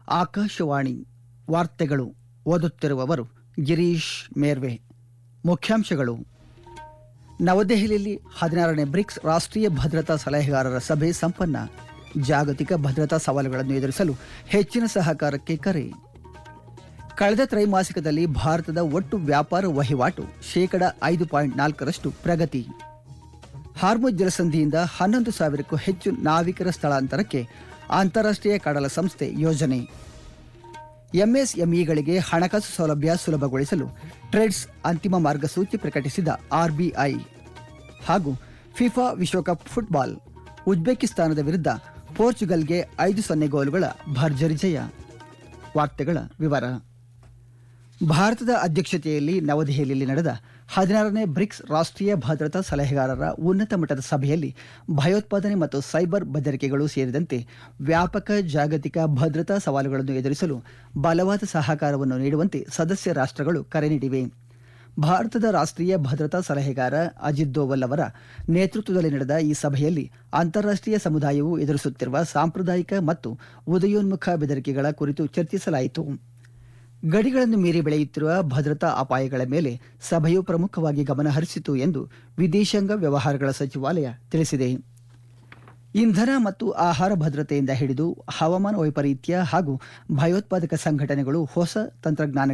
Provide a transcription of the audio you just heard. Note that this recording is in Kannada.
ಆಕಾಶವಾಣಿ ವಾರ್ತೆಗಳು ಓದುತ್ತಿರುವವರು ಗಿರೀಶ್ ಮೇರ್ವೆ ಮುಖ್ಯಾಂಶಗಳು ನವದೆಹಲಿಯಲ್ಲಿ ಹದಿನಾರನೇ ಬ್ರಿಕ್ಸ್ ರಾಷ್ಟ್ರೀಯ ಭದ್ರತಾ ಸಲಹೆಗಾರರ ಸಭೆ ಸಂಪನ್ನ ಜಾಗತಿಕ ಭದ್ರತಾ ಸವಾಲುಗಳನ್ನು ಎದುರಿಸಲು ಹೆಚ್ಚಿನ ಸಹಕಾರಕ್ಕೆ ಕರೆ ಕಳೆದ ತ್ರೈಮಾಸಿಕದಲ್ಲಿ ಭಾರತದ ಒಟ್ಟು ವ್ಯಾಪಾರ ವಹಿವಾಟು ಶೇಕಡ ಐದು ಪಾಯಿಂಟ್ ನಾಲ್ಕರಷ್ಟು ಪ್ರಗತಿ ಹಾರ್ಮುಜ್ ಜಲಸಂಧಿಯಿಂದ ಹನ್ನೊಂದು ಸಾವಿರಕ್ಕೂ ಹೆಚ್ಚು ನಾವಿಕರ ಸ್ಥಳಾಂತರಕ್ಕೆ ಅಂತಾರಾಷ್ಟ್ರೀಯ ಕಡಲ ಸಂಸ್ಥೆ ಯೋಜನೆ ಎಂಎಸ್ಎಂಇಗಳಿಗೆ ಹಣಕಾಸು ಸೌಲಭ್ಯ ಸುಲಭಗೊಳಿಸಲು ಟ್ರೇಡ್ಸ್ ಅಂತಿಮ ಮಾರ್ಗಸೂಚಿ ಪ್ರಕಟಿಸಿದ ಆರ್ಬಿಐ ಹಾಗೂ ಫಿಫಾ ವಿಶ್ವಕಪ್ ಫುಟ್ಬಾಲ್ ಉಜ್ಬೇಕಿಸ್ತಾನದ ವಿರುದ್ಧ ಪೋರ್ಚುಗಲ್ಗೆ ಐದು ಸೊನ್ನೆ ಗೋಲುಗಳ ಭರ್ಜರಿ ಜಯ ವಾರ್ತೆಗಳ ವಿವರ ಭಾರತದ ಅಧ್ಯಕ್ಷತೆಯಲ್ಲಿ ನವದೆಹಲಿಯಲ್ಲಿ ನಡೆದ ಹದಿನಾರನೇ ಬ್ರಿಕ್ಸ್ ರಾಷ್ಟ್ರೀಯ ಭದ್ರತಾ ಸಲಹೆಗಾರರ ಉನ್ನತ ಮಟ್ಟದ ಸಭೆಯಲ್ಲಿ ಭಯೋತ್ಪಾದನೆ ಮತ್ತು ಸೈಬರ್ ಬೆದರಿಕೆಗಳು ಸೇರಿದಂತೆ ವ್ಯಾಪಕ ಜಾಗತಿಕ ಭದ್ರತಾ ಸವಾಲುಗಳನ್ನು ಎದುರಿಸಲು ಬಲವಾದ ಸಹಕಾರವನ್ನು ನೀಡುವಂತೆ ಸದಸ್ಯ ರಾಷ್ಟ್ರಗಳು ಕರೆ ನೀಡಿವೆ ಭಾರತದ ರಾಷ್ಟ್ರೀಯ ಭದ್ರತಾ ಸಲಹೆಗಾರ ಅಜಿತ್ ದೋವಲ್ ಅವರ ನೇತೃತ್ವದಲ್ಲಿ ನಡೆದ ಈ ಸಭೆಯಲ್ಲಿ ಅಂತಾರಾಷ್ಟ್ರೀಯ ಸಮುದಾಯವು ಎದುರಿಸುತ್ತಿರುವ ಸಾಂಪ್ರದಾಯಿಕ ಮತ್ತು ಉದಯೋನ್ಮುಖ ಬೆದರಿಕೆಗಳ ಕುರಿತು ಚರ್ಚಿಸಲಾಯಿತು ಗಡಿಗಳನ್ನು ಮೀರಿ ಬೆಳೆಯುತ್ತಿರುವ ಭದ್ರತಾ ಅಪಾಯಗಳ ಮೇಲೆ ಸಭೆಯು ಪ್ರಮುಖವಾಗಿ ಗಮನ ಹರಿಸಿತು ಎಂದು ವಿದೇಶಾಂಗ ವ್ಯವಹಾರಗಳ ಸಚಿವಾಲಯ ತಿಳಿಸಿದೆ ಇಂಧನ ಮತ್ತು ಆಹಾರ ಭದ್ರತೆಯಿಂದ ಹಿಡಿದು ಹವಾಮಾನ ವೈಪರೀತ್ಯ ಹಾಗೂ ಭಯೋತ್ಪಾದಕ ಸಂಘಟನೆಗಳು ಹೊಸ ತಂತ್ರಜ್ಞಾನ